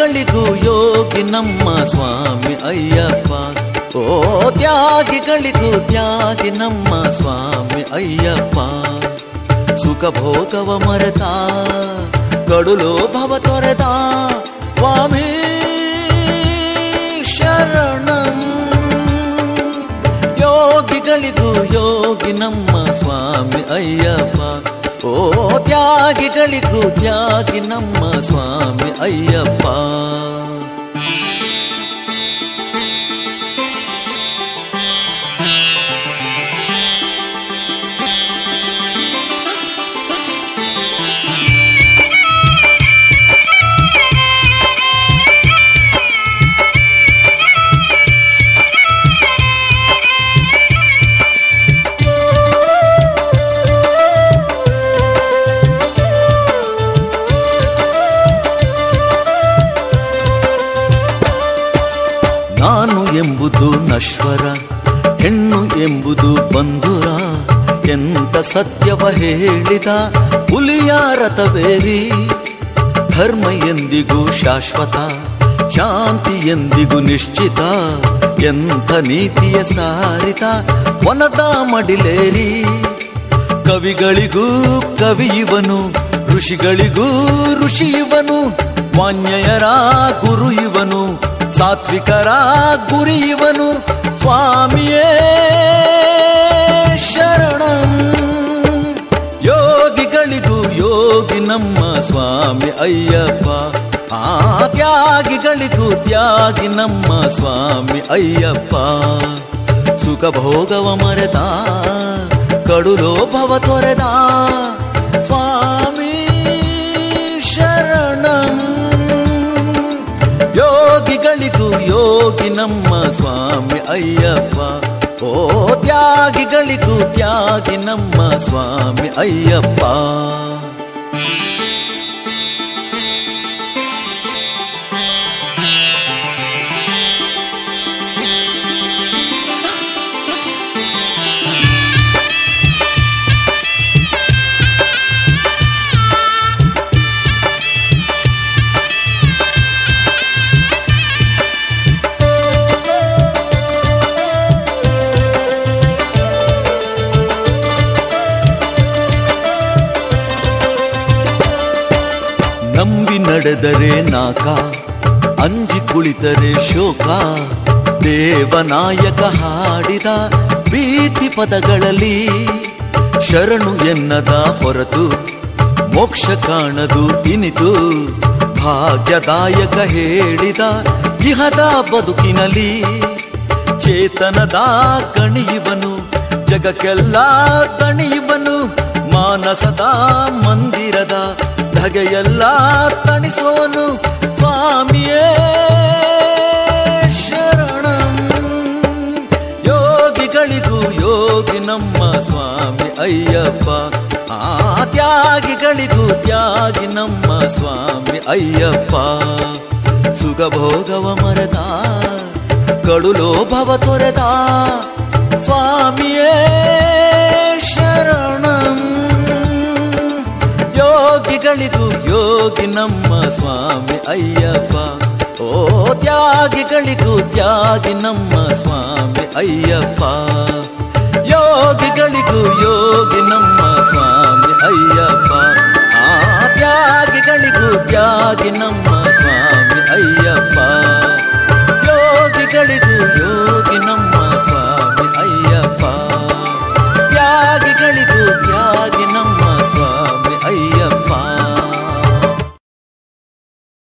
ತ್ಯಾಗಿಗಳಿಗೂ ಯೋಗಿ ನಮ್ಮ ಸ್ವಾಮಿ ಅಯ್ಯಪ್ಪ ಓ ತ್ಯಾಗಿಗಳಿಗೂ ತ್ಯಾಗಿ ನಮ್ಮ ಸ್ವಾಮಿ ಅಯ್ಯಪ್ಪ ಸುಖ ಭೋಗವ ಮರೆತ ಕಡುಲೋ ಭವ ತೊರೆದ ಸ್ವಾಮಿ ಶರಣಂ ಯೋಗಿಗಳಿಗೂ ಯೋಗಿ ನಮ್ಮ ಸ್ವಾಮಿ ಅಯ್ಯಪ್ಪ ಓ ತ್ಯಾಗಿಗಳಿಗೂ ತ್ಯಾಗಿ ನಮ್ಮ ಸ್ವಾಮಿ ಅಯ್ಯಪ್ಪ ನಾನು ಎಂಬುದು ನಶ್ವರ ಹೆಣ್ಣು ಎಂಬುದು ಬಂಧುರ ಎಂತ ಸತ್ಯವ ಹೇಳಿದ ಹುಲಿಯ ರಥವೇರಿ ಧರ್ಮ ಎಂದಿಗೂ ಶಾಶ್ವತ ಶಾಂತಿ ಎಂದಿಗೂ ನಿಶ್ಚಿತ ಎಂಥ ನೀತಿಯ ಸಾರಿತ ವನದ ಮಡಿಲೇರಿ ಕವಿಗಳಿಗೂ ಕವಿ ಇವನು ಋಷಿಗಳಿಗೂ ಋಷಿ ಇವನು ಮಾನ್ಯಯರ ಗುರು ಇವನು ಸಾತ್ವಿಕರ ಗುರಿ ಇವನು ಸ್ವಾಮಿಯೇ ಶರಣಂ ಯೋಗಿಗಳಿಗೂ ಯೋಗಿ ನಮ್ಮ ಸ್ವಾಮಿ ಅಯ್ಯಪ್ಪ ಆ ತ್ಯಾಗಿಗಳಿಗೂ ತ್ಯಾಗಿ ನಮ್ಮ ಸ್ವಾಮಿ ಅಯ್ಯಪ್ಪ ಸುಖ ಭೋಗವ ಮರೆತ ಕಡುಲೋ ಭವ ತೊರೆದ ಸ್ವಾಮಿ ಶರಣಂ ಯೋಗಿಗಳಿಗೂ ಯೋಗಿ ನಮ್ಮ ಸ್ವಾಮಿ ಅಯ್ಯಪ್ಪ ಓ ತ್ಯಾಗಿಗಳಿಗೂ ತ್ಯಾಗಿ ನಮ್ಮ ಸ್ವಾಮಿ ಅಯ್ಯಪ್ಪ ನಂಬಿ ನಡೆದರೆ ನಾಕ ಅಂಜಿ ಕುಳಿತರೆ ಶೋಕ ದೇವನಾಯಕ ಹಾಡಿದ ಪ್ರೀತಿ ಪದಗಳಲ್ಲಿ ಶರಣು ಎನ್ನದ ಹೊರತು ಮೋಕ್ಷ ಕಾಣದು ಇನಿತು ಭಾಗ್ಯದಾಯಕ ಹೇಳಿದ ಇಹದ ಬದುಕಿನಲ್ಲಿ ಚೇತನದ ಕಣಿಯುವನು ಜಗಕ್ಕೆಲ್ಲ ತಣಿಯುವನು ಮಾನಸದ ಮಂದಿರದ ಧಗೆಯೆಲ್ಲ ತಣಿಸೋನು ಸ್ವಾಮಿಯೇ ಶರಣಂ ಯೋಗಿಗಳಿಗೂ ಯೋಗಿ ನಮ್ಮ ಸ್ವಾಮಿ ಅಯ್ಯಪ್ಪ ಆ ತ್ಯಾಗಿಗಳಿಗೂ ತ್ಯಾಗಿ ನಮ್ಮ ಸ್ವಾಮಿ ಅಯ್ಯಪ್ಪ ಸುಖ ಭೋಗವ ಮರೆತ ಕಡುಲೋ ಭವ ತೊರೆದ ಸ್ವಾಮಿಯೇ ಶರಣಂ ಯೋಗಿಗಳಿಗೂ ಯೋಗಿ ನಮ್ಮ ಸ್ವಾಮಿ ಅಯ್ಯಪ್ಪ ಓ ತ್ಯಾಗಿಗಳಿಗೂ ತ್ಯಾಗಿ ನಮ್ಮ ಸ್ವಾಮಿ ಅಯ್ಯಪ್ಪ ಯೋಗಿಗಳಿಗೂ ಯೋಗಿ ನಮ್ಮ ಸ್ವಾಮಿ ಅಯ್ಯಪ್ಪ ಆ ತ್ಯಾಗಿಗಳಿಗೂ ತ್ಯಾಗಿ ನಮ್ಮ ಸ್ವಾಮಿ ಅಯ್ಯಪ್ಪ ಯೋಗಿಗಳಿಗೂ ಯೋಗಿ ನಮ್ಮ